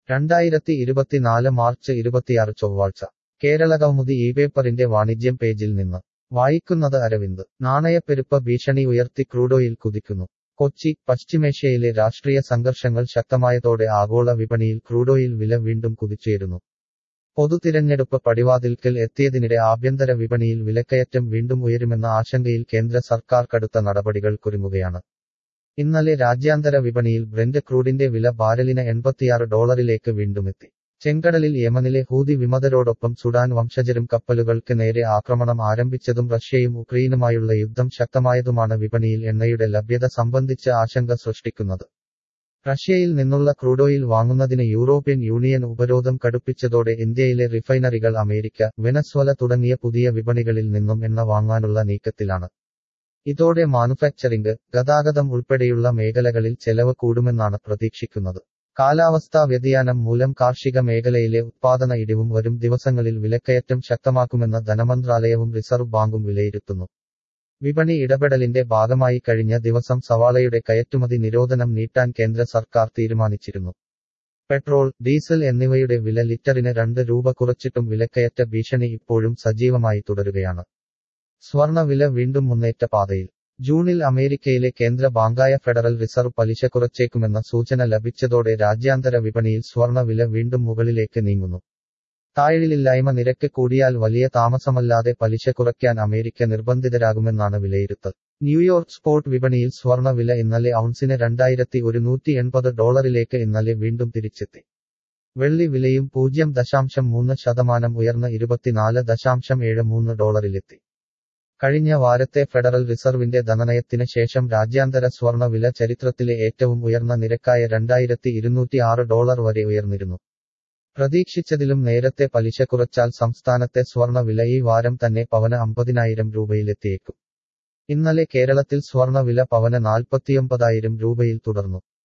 രണ്ടായിരത്തി ഇരുപത്തിനാല് മാർച്ച് ഇരുപത്തിയാറ് ചൊവ്വാഴ്ച കേരള കൗമുദി ഈ പേപ്പറിന്റെ വാണിജ്യം പേജിൽ നിന്ന് വായിക്കുന്നത് അരവിന്ദ് നാണയപ്പെരുപ്പ ഭീഷണി ഉയർത്തി ക്രൂഡോയിൽ കുതിക്കുന്നു കൊച്ചി പശ്ചിമേഷ്യയിലെ രാഷ്ട്രീയ സംഘർഷങ്ങൾ ശക്തമായതോടെ ആഗോള വിപണിയിൽ ക്രൂഡോയിൽ വില വീണ്ടും കുതിച്ചുയരുന്നു പൊതുതിരഞ്ഞെടുപ്പ് പടിവാതിൽക്കൽ എത്തിയതിനിടെ ആഭ്യന്തര വിപണിയിൽ വിലക്കയറ്റം വീണ്ടും ഉയരുമെന്ന ആശങ്കയിൽ കേന്ദ്ര സർക്കാർ കടുത്ത നടപടികൾക്കൊരുങ്ങുകയാണ് ഇന്നലെ രാജ്യാന്തര വിപണിയിൽ ബ്രെന്റ് ക്രൂഡിന്റെ വില ബാരലിന് എൺപത്തിയാറ് ഡോളറിലേക്ക് വീണ്ടുമെത്തി ചെങ്കടലിൽ യമനിലെ ഹൂതി വിമതരോടൊപ്പം സുഡാൻ വംശജരും കപ്പലുകൾക്ക് നേരെ ആക്രമണം ആരംഭിച്ചതും റഷ്യയും ഉക്രൈനുമായുള്ള യുദ്ധം ശക്തമായതുമാണ് വിപണിയിൽ എണ്ണയുടെ ലഭ്യത സംബന്ധിച്ച് ആശങ്ക സൃഷ്ടിക്കുന്നത് റഷ്യയിൽ നിന്നുള്ള ക്രൂഡോയിൽ വാങ്ങുന്നതിന് യൂറോപ്യൻ യൂണിയൻ ഉപരോധം കടുപ്പിച്ചതോടെ ഇന്ത്യയിലെ റിഫൈനറികൾ അമേരിക്ക വെനസ്വല തുടങ്ങിയ പുതിയ വിപണികളിൽ നിന്നും എണ്ണ വാങ്ങാനുള്ള നീക്കത്തിലാണ് ഇതോടെ മാനുഫാക്ചറിംഗ് ഗതാഗതം ഉൾപ്പെടെയുള്ള മേഖലകളിൽ ചെലവ് കൂടുമെന്നാണ് പ്രതീക്ഷിക്കുന്നത് കാലാവസ്ഥാ വ്യതിയാനം മൂലം കാർഷിക മേഖലയിലെ ഉത്പാദന ഇടിവും വരും ദിവസങ്ങളിൽ വിലക്കയറ്റം ശക്തമാക്കുമെന്ന് ധനമന്ത്രാലയവും റിസർവ് ബാങ്കും വിലയിരുത്തുന്നു വിപണി ഇടപെടലിന്റെ ഭാഗമായി കഴിഞ്ഞ ദിവസം സവാളയുടെ കയറ്റുമതി നിരോധനം നീട്ടാൻ കേന്ദ്ര സർക്കാർ തീരുമാനിച്ചിരുന്നു പെട്രോൾ ഡീസൽ എന്നിവയുടെ വില ലിറ്ററിന് രണ്ട് രൂപ കുറച്ചിട്ടും വിലക്കയറ്റ ഭീഷണി ഇപ്പോഴും സജീവമായി തുടരുകയാണ് സ്വർണ വില വീണ്ടും മുന്നേറ്റ പാതയിൽ ജൂണിൽ അമേരിക്കയിലെ കേന്ദ്ര ബാങ്കായ ഫെഡറൽ റിസർവ് പലിശ കുറച്ചേക്കുമെന്ന സൂചന ലഭിച്ചതോടെ രാജ്യാന്തര വിപണിയിൽ സ്വർണ വില വീണ്ടും മുകളിലേക്ക് നീങ്ങുന്നു താഴിലില്ലായ്മ നിരക്ക് കൂടിയാൽ വലിയ താമസമല്ലാതെ പലിശ കുറയ്ക്കാൻ അമേരിക്ക നിർബന്ധിതരാകുമെന്നാണ് വിലയിരുത്തൽ ന്യൂയോർക്ക് സ്പോട്ട് വിപണിയിൽ സ്വർണ വില ഇന്നലെ ഔൺസിന് രണ്ടായിരത്തി ഒരുന്നൂറ്റി എൺപത് ഡോളറിലേക്ക് ഇന്നലെ വീണ്ടും തിരിച്ചെത്തി വെള്ളി വിലയും പൂജ്യം ദശാംശം മൂന്ന് ശതമാനം ഉയർന്ന് ഇരുപത്തിനാല് ദശാംശം ഏഴ് മൂന്ന് ഡോളറിലെത്തി കഴിഞ്ഞ വാരത്തെ ഫെഡറൽ റിസർവിന്റെ ധനനയത്തിന് ശേഷം രാജ്യാന്തര സ്വർണ വില ചരിത്രത്തിലെ ഏറ്റവും ഉയർന്ന നിരക്കായ രണ്ടായിരത്തി ഇരുന്നൂറ്റി ആറ് ഡോളർ വരെ ഉയർന്നിരുന്നു പ്രതീക്ഷിച്ചതിലും നേരത്തെ പലിശ കുറച്ചാൽ സംസ്ഥാനത്തെ സ്വർണ വില ഈ വാരം തന്നെ പവന് അമ്പതിനായിരം രൂപയിലെത്തിയേക്കും ഇന്നലെ കേരളത്തിൽ സ്വർണ വില പവന് നാൽപ്പത്തിയൊമ്പതായിരം രൂപയിൽ തുടർന്നു